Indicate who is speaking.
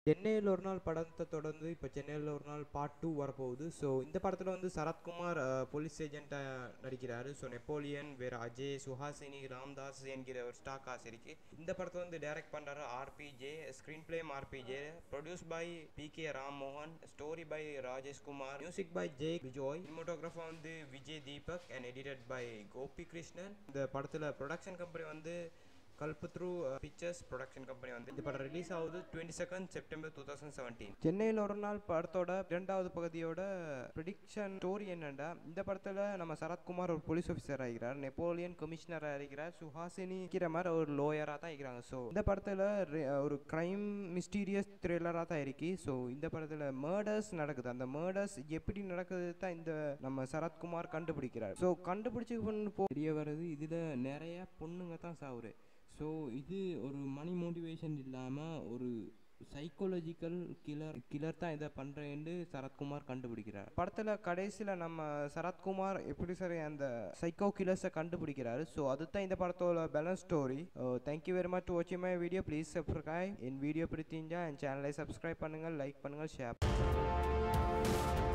Speaker 1: சென்னையில் ஒரு நாள் படத்தை தொடர்ந்து இப்போ சென்னையில் ஒரு நாள் பார்ட் டூ வரப்போகுது ஸோ இந்த படத்தில் வந்து சரத்குமார் போலீஸ் ஏஜென்ட்டாக நடிக்கிறாரு ஸோ நெப்போலியன் வேறு அஜய் சுஹாசினி ராம்தாஸ் என்கிற ஒரு ஸ்டாக் காசு இருக்கு இந்த படத்தை வந்து டைரக்ட் பண்ணுறாரு RBJ screen flame RBJ produce by B K Ram மோகன் story by Rajesh Kumar music by Jai Vijay cinematographer வந்து Vijay Deepak and edited by Gopi Krishnan இந்த படத்தில் ப்ரொடக்ஷன் கம்பெனி வந்து கல்பத்ரு பிக்சர்ஸ் ப்ரொடக்ஷன் கம்பெனி வந்து இந்த படம் ரிலீஸ் ஆகுது twenty second September two thousand seventeen சென்னையில் ஒரு நாள் படத்தோட இரண்டாவது பகுதியோட ப்ரிடிக்ஷன் ஸ்டோரி என்னண்டா இந்த படத்தில் நம்ம சரத்குமார் ஒரு போலீஸ் ஆஃபீஸர் ஆகிறார் நெப்போலியன் கமிஷனராக இருக்கிறார் சுஹாசினி இருக்கிற மாதிரி ஒரு லோயராக தான் இருக்கிறாங்க ஸோ இந்த படத்தில் ஒரு க்ரைம் மிஸ்டீரியஸ் த்ரில்லராக தான் இருக்கு ஸோ இந்த படத்தில் மர்டர்ஸ் நடக்குது அந்த மர்டர்ஸ் எப்படி நடக்குது தான் இந்த நம்ம சரத்குமார் கண்டுபிடிக்கிறார் ஸோ கண்டுபிடிச்சு போ தெரிய வருது இதில் நிறைய பொண்ணுங்க தான் சாவுரு ஸோ இது ஒரு மணி மோட்டிவேஷன் இல்லாமல் ஒரு சைக்காலஜிக்கல் கில்லர் கில்லர் தான் இதை பண்ணுறேன்னு சரத்குமார் கண்டுபிடிக்கிறார் படத்தில் கடைசியில் நம்ம சரத்குமார் எப்படி சரி அந்த சைக்கோ கில்லர்ஸை கண்டுபிடிக்கிறாரு ஸோ அதுதான் இந்த படத்தோட balance story thank you very much வாட்சிங் மை வீடியோ ப்ளீஸ் சப்ஸ்கிரைப் என் வீடியோ பிடிச்சிருந்தா என் சேனலை சப்ஸ்கிரைப் பண்ணுங்கள் லைக் பண்ணுங்கள் ஷேர்